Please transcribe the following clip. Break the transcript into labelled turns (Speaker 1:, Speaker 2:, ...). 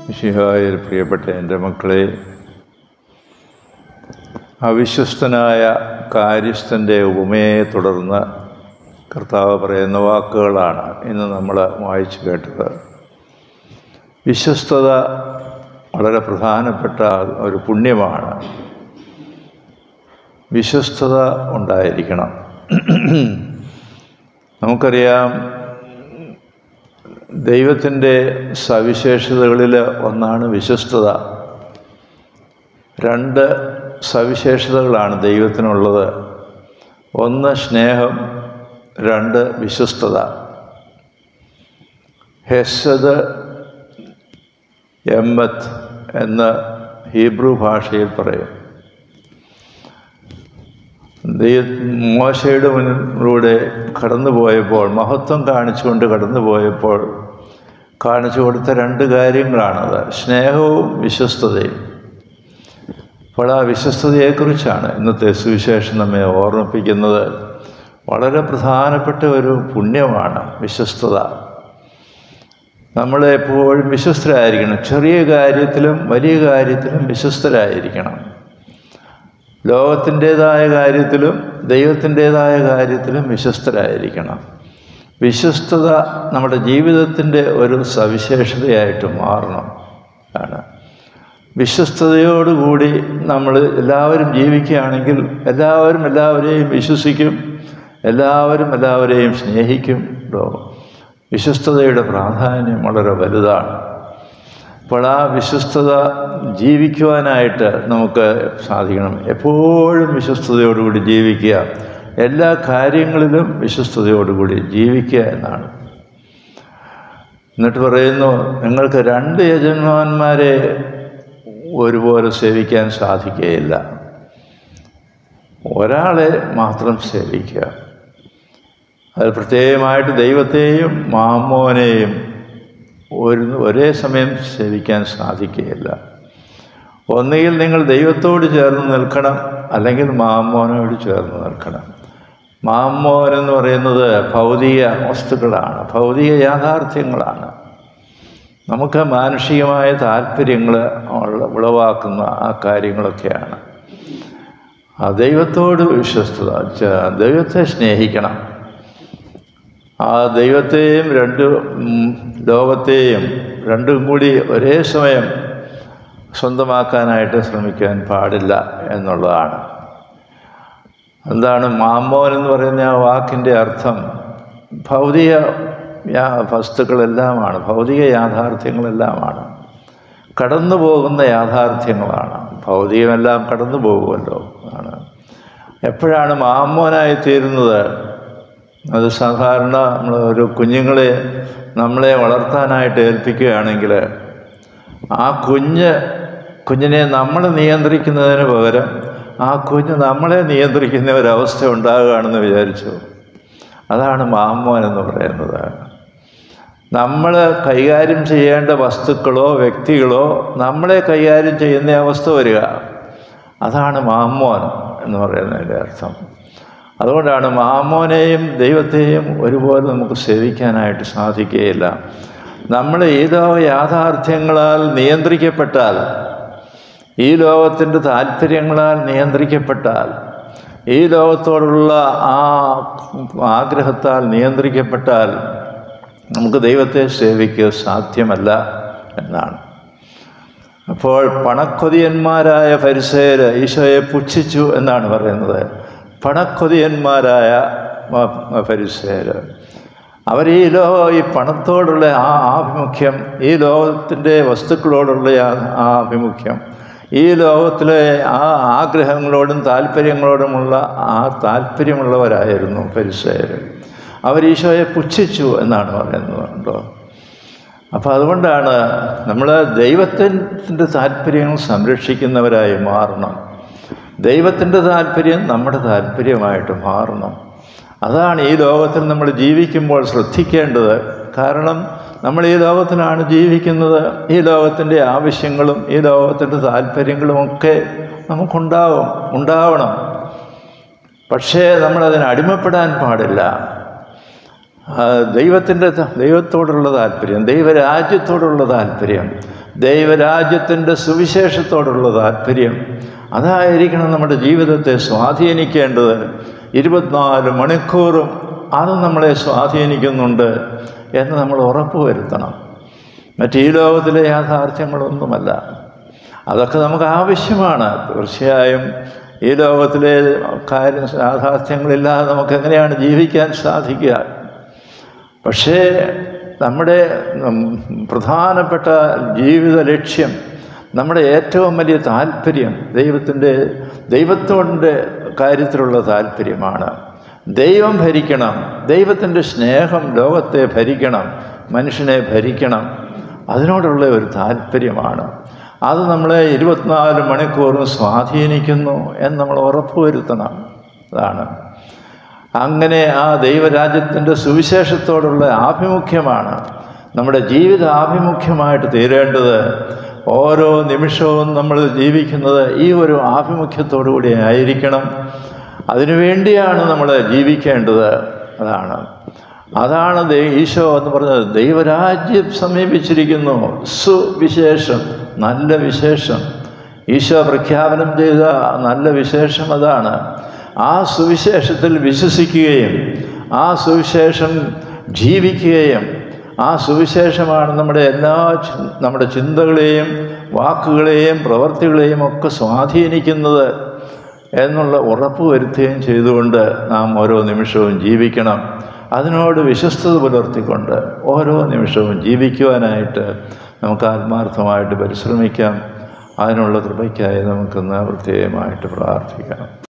Speaker 1: മിശിഹായിൽ പ്രിയപ്പെട്ട എൻ്റെ മക്കളെ അവിശ്വസ്തനായ കാര്യസ്ഥൻ്റെ ഉപമയെ തുടർന്ന് കർത്താവ് പറയുന്ന വാക്കുകളാണ് ഇന്ന് നമ്മൾ വായിച്ചു കേട്ടത് വിശ്വസ്തത വളരെ പ്രധാനപ്പെട്ട ഒരു പുണ്യമാണ് വിശ്വസ്തത ഉണ്ടായിരിക്കണം നമുക്കറിയാം ദൈവത്തിൻ്റെ സവിശേഷതകളിൽ ഒന്നാണ് വിശ്വസ്തത രണ്ട് സവിശേഷതകളാണ് ദൈവത്തിനുള്ളത് ഒന്ന് സ്നേഹം രണ്ട് വിശ്വസ്തത ഹെസദ് എമ്മത്ത് എന്ന് ഹീബ്രു ഭാഷയിൽ പറയും ദൈവ മോശയുടെ മുന്നിലൂടെ കടന്നു പോയപ്പോൾ മഹത്വം കാണിച്ചുകൊണ്ട് കടന്നു പോയപ്പോൾ കാണിച്ചു കൊടുത്ത രണ്ട് കാര്യങ്ങളാണത് സ്നേഹവും വിശ്വസ്തതയും അപ്പോൾ ആ വിശ്വസ്തതയെക്കുറിച്ചാണ് ഇന്നത്തെ സുവിശേഷം നമ്മെ ഓർമ്മിപ്പിക്കുന്നത് വളരെ പ്രധാനപ്പെട്ട ഒരു പുണ്യമാണ് വിശ്വസ്തത നമ്മൾ എപ്പോഴും വിശ്വസ്തരായിരിക്കണം ചെറിയ കാര്യത്തിലും വലിയ കാര്യത്തിലും വിശ്വസ്തരായിരിക്കണം ലോകത്തിൻ്റേതായ കാര്യത്തിലും ദൈവത്തിൻ്റേതായ കാര്യത്തിലും വിശ്വസ്തരായിരിക്കണം വിശ്വസ്തത നമ്മുടെ ജീവിതത്തിൻ്റെ ഒരു സവിശേഷതയായിട്ട് മാറണം ആണ് വിശ്വസ്തതയോടുകൂടി നമ്മൾ എല്ലാവരും ജീവിക്കുകയാണെങ്കിൽ എല്ലാവരും എല്ലാവരെയും വിശ്വസിക്കും എല്ലാവരും എല്ലാവരെയും സ്നേഹിക്കും കേട്ടോ വിശ്വസ്തതയുടെ പ്രാധാന്യം വളരെ വലുതാണ് അപ്പോൾ ആ വിശ്വസ്തത ജീവിക്കുവാനായിട്ട് നമുക്ക് സാധിക്കണം എപ്പോഴും വിശ്വസ്തതയോടുകൂടി ജീവിക്കുക എല്ലാ കാര്യങ്ങളിലും വിശ്വസ്തതയോടുകൂടി ജീവിക്കുക എന്നാണ് എന്നിട്ട് പറയുന്നു നിങ്ങൾക്ക് രണ്ട് യജമാന്മാരെ ഒരുപോലെ സേവിക്കാൻ സാധിക്കുകയില്ല ഒരാളെ മാത്രം സേവിക്കുക അത് പ്രത്യേകമായിട്ട് ദൈവത്തെയും മാമോനെയും ഒരു ഒരേ സമയം സേവിക്കാൻ സാധിക്കുകയില്ല ഒന്നുകിൽ നിങ്ങൾ ദൈവത്തോട് ചേർന്ന് നിൽക്കണം അല്ലെങ്കിൽ മാമോനോട് ചേർന്ന് നിൽക്കണം മാമോൻ എന്ന് പറയുന്നത് ഭൗതിക വസ്തുക്കളാണ് ഭൗതിക യാഥാർത്ഥ്യങ്ങളാണ് നമുക്ക് മാനുഷികമായ താല്പര്യങ്ങൾ ഉളവാക്കുന്ന ആ കാര്യങ്ങളൊക്കെയാണ് ആ ദൈവത്തോട് വിശ്വസ്തത ദൈവത്തെ സ്നേഹിക്കണം ആ ദൈവത്തെയും രണ്ട് ലോകത്തെയും രണ്ടും കൂടി ഒരേ സമയം സ്വന്തമാക്കാനായിട്ട് ശ്രമിക്കാൻ പാടില്ല എന്നുള്ളതാണ് എന്താണ് മാമോൻ എന്ന് പറയുന്ന ആ വാക്കിൻ്റെ അർത്ഥം ഭൗതിക വസ്തുക്കളെല്ലാമാണ് ഭൗതിക യാഥാർത്ഥ്യങ്ങളെല്ലാമാണ് കടന്നു പോകുന്ന യാഥാർത്ഥ്യങ്ങളാണ് ഭൗതികമെല്ലാം കടന്നു പോകുമല്ലോ ആണ് എപ്പോഴാണ് മാമോനായി തീരുന്നത് അത് സാധാരണ നമ്മൾ ഒരു കുഞ്ഞുങ്ങളെ നമ്മളെ വളർത്താനായിട്ട് ഏൽപ്പിക്കുകയാണെങ്കിൽ ആ കുഞ്ഞ് കുഞ്ഞിനെ നമ്മൾ നിയന്ത്രിക്കുന്നതിന് പകരം ആ കുഞ്ഞ് നമ്മളെ നിയന്ത്രിക്കുന്ന ഒരവസ്ഥ ഉണ്ടാകുകയാണെന്ന് വിചാരിച്ചു അതാണ് മാമോൻ എന്ന് പറയുന്നത് നമ്മൾ കൈകാര്യം ചെയ്യേണ്ട വസ്തുക്കളോ വ്യക്തികളോ നമ്മളെ കൈകാര്യം ചെയ്യുന്ന അവസ്ഥ വരിക അതാണ് മാമോൻ എന്ന് പറയുന്നതിൻ്റെ അർത്ഥം അതുകൊണ്ടാണ് മാമോനെയും ദൈവത്തെയും ഒരുപോലെ നമുക്ക് സേവിക്കാനായിട്ട് സാധിക്കുകയില്ല നമ്മൾ ഏതോ യാഥാർത്ഥ്യങ്ങളാൽ നിയന്ത്രിക്കപ്പെട്ടാൽ ഈ ലോകത്തിൻ്റെ താല്പര്യങ്ങളാൽ നിയന്ത്രിക്കപ്പെട്ടാൽ ഈ ലോകത്തോടുള്ള ആ ആഗ്രഹത്താൽ നിയന്ത്രിക്കപ്പെട്ടാൽ നമുക്ക് ദൈവത്തെ സേവിക്കുക സാധ്യമല്ല എന്നാണ് അപ്പോൾ പണക്കൊതിയന്മാരായ പരിസേര് ഈശോയെ പുച്ഛിച്ചു എന്നാണ് പറയുന്നത് പണക്കൊതിയന്മാരായ പരിസേര് അവർ ഈ ലോക ഈ പണത്തോടുള്ള ആ ആഭിമുഖ്യം ഈ ലോകത്തിൻ്റെ വസ്തുക്കളോടുള്ള ആ ആഭിമുഖ്യം ഈ ലോകത്തിലെ ആ ആഗ്രഹങ്ങളോടും താല്പര്യങ്ങളോടുമുള്ള ആ താല്പര്യമുള്ളവരായിരുന്നു പരിസേര് അവർ ഈശോയെ പുച്ഛിച്ചു എന്നാണ് പറയുന്നത് കേട്ടോ അപ്പോൾ അതുകൊണ്ടാണ് നമ്മൾ ദൈവത്തിൻ്റെ താല്പര്യങ്ങൾ സംരക്ഷിക്കുന്നവരായി മാറണം ദൈവത്തിൻ്റെ താല്പര്യം നമ്മുടെ താല്പര്യമായിട്ട് മാറണം അതാണ് ഈ ലോകത്തിൽ നമ്മൾ ജീവിക്കുമ്പോൾ ശ്രദ്ധിക്കേണ്ടത് കാരണം നമ്മൾ ഈ ലോകത്തിലാണ് ജീവിക്കുന്നത് ഈ ലോകത്തിൻ്റെ ആവശ്യങ്ങളും ഈ ലോകത്തിൻ്റെ താല്പര്യങ്ങളുമൊക്കെ നമുക്കുണ്ടാവും ഉണ്ടാവണം പക്ഷേ നമ്മളതിന് അടിമപ്പെടാൻ പാടില്ല ദൈവത്തിൻ്റെ ദൈവത്തോടുള്ള താല്പര്യം ദൈവരാജ്യത്തോടുള്ള താല്പര്യം ദൈവരാജ്യത്തിൻ്റെ സുവിശേഷത്തോടുള്ള താല്പര്യം അതായിരിക്കണം നമ്മുടെ ജീവിതത്തെ സ്വാധീനിക്കേണ്ടത് ഇരുപത്തിനാല് മണിക്കൂറും അത് നമ്മളെ സ്വാധീനിക്കുന്നുണ്ട് എന്ന് നമ്മൾ ഉറപ്പുവരുത്തണം മറ്റ് ഈ ലോകത്തിലെ യാഥാർത്ഥ്യങ്ങളൊന്നുമല്ല അതൊക്കെ നമുക്ക് ആവശ്യമാണ് തീർച്ചയായും ഈ ലോകത്തിലെ കാര്യം യാഥാർത്ഥ്യങ്ങളില്ലാതെ നമുക്ക് എങ്ങനെയാണ് ജീവിക്കാൻ സാധിക്കുക പക്ഷേ നമ്മുടെ ഉം, പ്രധാനപ്പെട്ട ജീവിത ലക്ഷ്യം നമ്മുടെ ഏറ്റവും വലിയ താല്പര്യം ദൈവത്തിൻ്റെ ദൈവത്തോടിൻ്റെ കാര്യത്തിലുള്ള താല്പര്യമാണ് ദൈവം ഭരിക്കണം ദൈവത്തിൻ്റെ സ്നേഹം ലോകത്തെ ഭരിക്കണം മനുഷ്യനെ ഭരിക്കണം അതിനോടുള്ള ഒരു താല്പര്യമാണ് അത് നമ്മളെ ഇരുപത്തിനാല് മണിക്കൂറും സ്വാധീനിക്കുന്നു എന്ന് നമ്മൾ ഉറപ്പുവരുത്തണം അതാണ് അങ്ങനെ ആ ദൈവരാജ്യത്തിൻ്റെ സുവിശേഷത്തോടുള്ള ആഭിമുഖ്യമാണ് നമ്മുടെ ജീവിത ആഭിമുഖ്യമായിട്ട് തീരേണ്ടത് ഓരോ നിമിഷവും നമ്മൾ ജീവിക്കുന്നത് ഈ ഒരു ആഭിമുഖ്യത്തോടു കൂടി ആയിരിക്കണം അതിനുവേണ്ടിയാണ് നമ്മൾ ജീവിക്കേണ്ടത് അതാണ് അതാണ് ദൈ ഈശോ എന്ന് പറഞ്ഞത് ദൈവരാജ്യം സമീപിച്ചിരിക്കുന്നു സുവിശേഷം നല്ല വിശേഷം ഈശോ പ്രഖ്യാപനം ചെയ്ത നല്ല വിശേഷം അതാണ് ആ സുവിശേഷത്തിൽ വിശ്വസിക്കുകയും ആ സുവിശേഷം ജീവിക്കുകയും ആ സുവിശേഷമാണ് നമ്മുടെ എല്ലാ ചി- നമ്മുടെ ചിന്തകളെയും വാക്കുകളെയും പ്രവർത്തികളെയും ഒക്കെ സ്വാധീനിക്കുന്നത് എന്നുള്ള ഉറപ്പ് വരുത്തുകയും ചെയ്തുകൊണ്ട് നാം ഓരോ നിമിഷവും ജീവിക്കണം അതിനോട് വിശ്വസ്തത പുലർത്തിക്കൊണ്ട് ഓരോ നിമിഷവും ജീവിക്കുവാനായിട്ട് നമുക്ക് ആത്മാർത്ഥമായിട്ട് പരിശ്രമിക്കാം അതിനുള്ള കൃപയ്ക്കായി നമുക്കിന്ന് പ്രത്യേകമായിട്ട് പ്രാർത്ഥിക്കാം